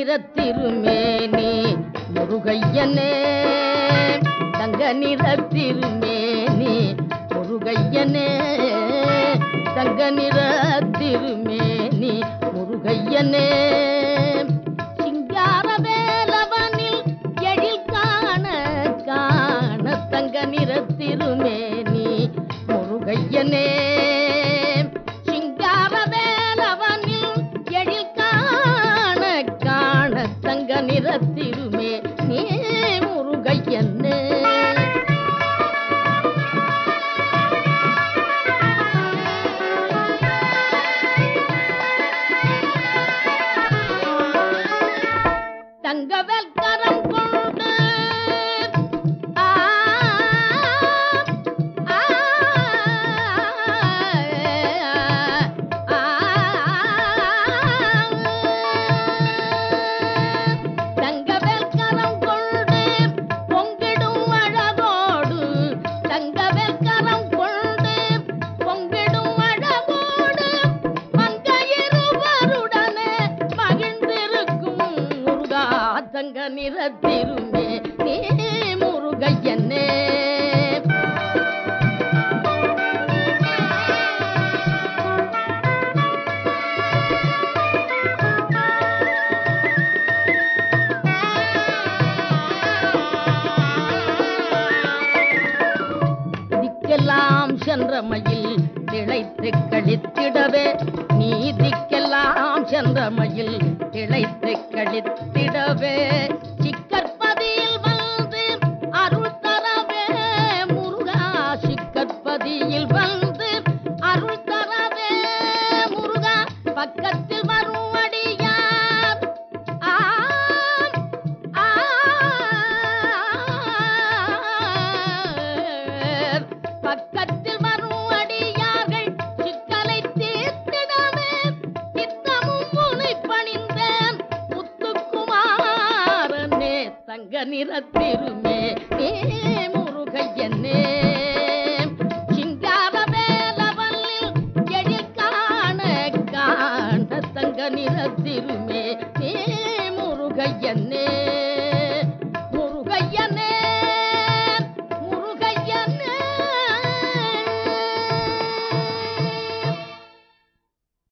நிறத்திருமேனி முருகையனே தங்க நிறத்திருமேனி முருகையனே தங்க நிறத்திருமேனி முருகையனே சிங்கார வேலவனில் எழில் காண காண தங்க நிறத்திருமேனி முருகையனே சிங்கார வேலவனில் எழில் காண காண தங்க நிறத்திருமே நீ முருகையனே தங்கவேல் கரம் கொண்டு ஆ, ஆ, ஆ, தங்கவேல் கரம் கொண்டு பொங்கிடும் அழகோடு தங்கவேல் கரம் கொண்டு பொங்கிடும் அழகோடு மங்கையிருவருடனே மகிழ்ந்திருக்கும் முருகா தங்க நிறத்திருமே நீ முருகையனே திக்கெல்லாம் சென்ற மயில் திளைத்து கழித்திடவே நீ திக்கெல்லாம் சென்ற மயில் திளைத்து கழித்திடவே சிக்கற்பதியில் வந்து அருள் தரவே முருகா சிக்கற்பதியில் வந்து அருள் தரவே முருகா பக்கத்தில் வரும் அடியார் ஆம் ஆர். பக்கத்தில் வரும் அடியார்கள் சிக்கலை தீர்த்திடவே நித்தமும் முனை பணிந்தேன் முத்துக்குமாரனே தங்க நிறத்திருமே நீ முருகையனே சிங்கார வேலவல்லில் எழில் காண காண தங்க நிறத்திருமே நீ முருகையனே